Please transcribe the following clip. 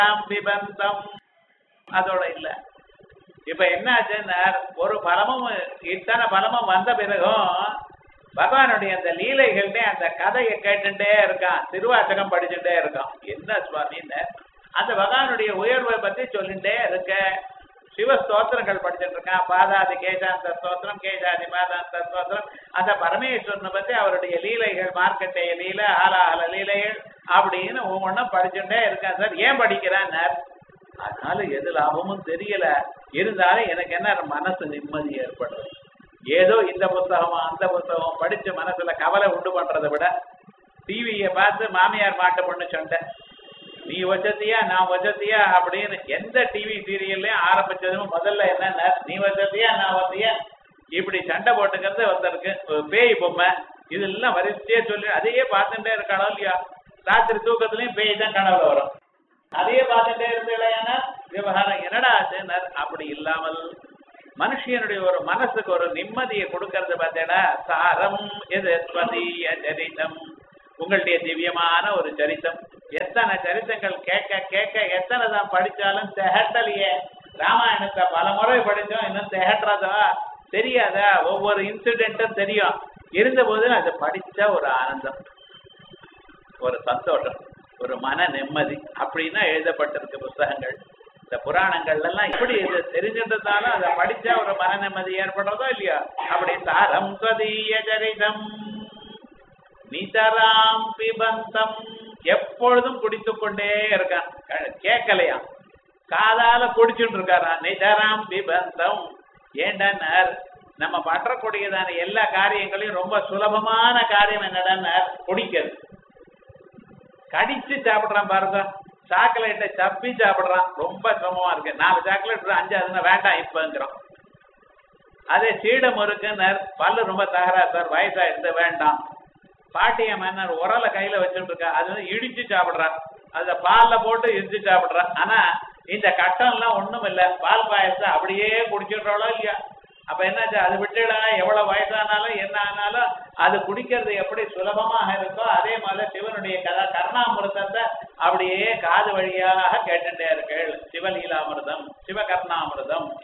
பிபந்தம் அதோட இல்ல இப்ப என்ன ஆச்சுன்னா ஒரு பலமும் இத்தனை பலமும் வந்த பிறகும் பகவானுடைய அந்த லீலைகள்னே அந்த கதையை கேட்டுட்டே இருக்கான் திருவாசகம் படிச்சுட்டே இருக்கான் என்ன சுவாமின்னு அந்த பகவானுடைய உயர்வை பத்தி சொல்லிட்டே இருக்க சிவ ஸ்தோத்திரங்கள் படிச்சுட்டு இருக்கான் பாதாதி கேசாந்த ஸ்தோத்திரம் கேசாதி பாதாந்த ஸ்தோத்திரம் அந்த பரமேஸ்வரனை பத்தி அவருடைய லீலைகள் மார்க்கெட்டைய லீலை ஆலாஹல லீலைகள் அப்படின்னு ஒவ்வொன்றும் படிச்சுட்டே இருக்கான் சார் ஏன் படிக்கிறான் அதனால எது லாபமும் தெரியல இருந்தாலும் எனக்கு என்ன மனசு நிம்மதி ஏற்படுறது ஏதோ இந்த புத்தகம் அந்த புத்தகம் படிச்சு மனசுல கவலை உண்டு பண்றதை விட டிவியை பார்த்து மாமியார் மாட்ட பொண்ணு சண்டை நீ வச்சத்தியா நான் வச்சத்தியா அப்படின்னு எந்த டிவி சீரியல்லையும் ஆரம்பிச்சதும் முதல்ல என்னன்னா நீ வச்சத்தியா நான் வந்தியா இப்படி சண்டை போட்டுக்கிறது வந்திருக்கு ஒரு பேய் பொம்மை இதெல்லாம் வரிசையே சொல்லி அதையே பார்த்துட்டே இருக்காளோ இல்லையா ராத்திரி தூக்கத்துலயும் பேய் தான் கனவுல வரும் அதையே பார்த்துட்டே இருந்தீங்களா விவகாரம் என்னடா ஆச்சுன்னார் அப்படி இல்லாமல் மனுஷனுடைய ஒரு மனசுக்கு ஒரு நிம்மதியை கொடுக்கறது பார்த்தேடா சாரம் எது ஸ்வதீய சரிதம் உங்களுடைய திவ்யமான ஒரு சரித்தம் எத்தனை சரித்தங்கள் கேட்க கேட்க எத்தனை தான் படிச்சாலும் திகட்டலையே ராமாயணத்தை பல முறை படிச்சோம் இன்னும் திகட்டுறதா தெரியாதா ஒவ்வொரு இன்சிடென்ட்டும் தெரியும் இருந்த போது அது படிச்ச ஒரு ஆனந்தம் ஒரு சந்தோஷம் ஒரு மன நிம்மதி அப்படின்னா எழுதப்பட்டிருக்கு புஸ்தகங்கள் இந்த புராணங்கள்ல எல்லாம் இப்படி இது தெரிஞ்சின்றதாலும் அதை படிச்சா ஒரு மன நிம்மதி ஏற்படுறதோ இல்லையா அப்படி தாரம் ஸ்வதீய சரிதம் நிதராம் பிபந்தம் எப்பொழுதும் குடித்து கொண்டே இருக்கான் க- கேட்கலையாம் காதால குடிச்சுட்டு இருக்காராம் நிதராம் பிபந்தம் ஏண்டன்னார் நம்ம பற்றக்கூடியதான எல்லா காரியங்களையும் ரொம்ப சுலபமான காரியம் என்னடான்னார் குடிக்கிறது கடிச்சு சாப்பிடுறான் பாருங்க சாக்லேட்டை சப்பி சாப்பிடுறான் ரொம்ப சிரமமா இருக்கு நாலு சாக்லேட் அஞ்சு அதுனா வேண்டாம் இப்பங்கிறோம் அதே சீடம் இருக்குன்னர் பல்லு ரொம்ப தகரா சார் வயசாயிடுது வேண்டாம் பாட்டிய மன்னர் உரலை கையில வச்சுட்டு இருக்கா அது வந்து இடிச்சு சாப்பிடுறான் அத பால்ல போட்டு இடிச்சு சாப்பிடுறான் ஆனா இந்த கட்டம் எல்லாம் ஒண்ணும் இல்ல பால் பாயசத்தை அப்படியே குடிச்சிடுறாளோ இல்லையா அப்ப என்னாச்சு அது விட்டுடா எவ்வளவு வயசானாலும் என்ன ஆனாலும் அது குடிக்கிறது எப்படி சுலபமாக இருக்கோ அதே மாதிரி சிவனுடைய கதா கர்ணாமிருதத்தை அப்படியே காது வழியாக கேட்டுட்டே இருக்கள் சிவலீலாமிருதம் சிவகர்ணாமிருதம்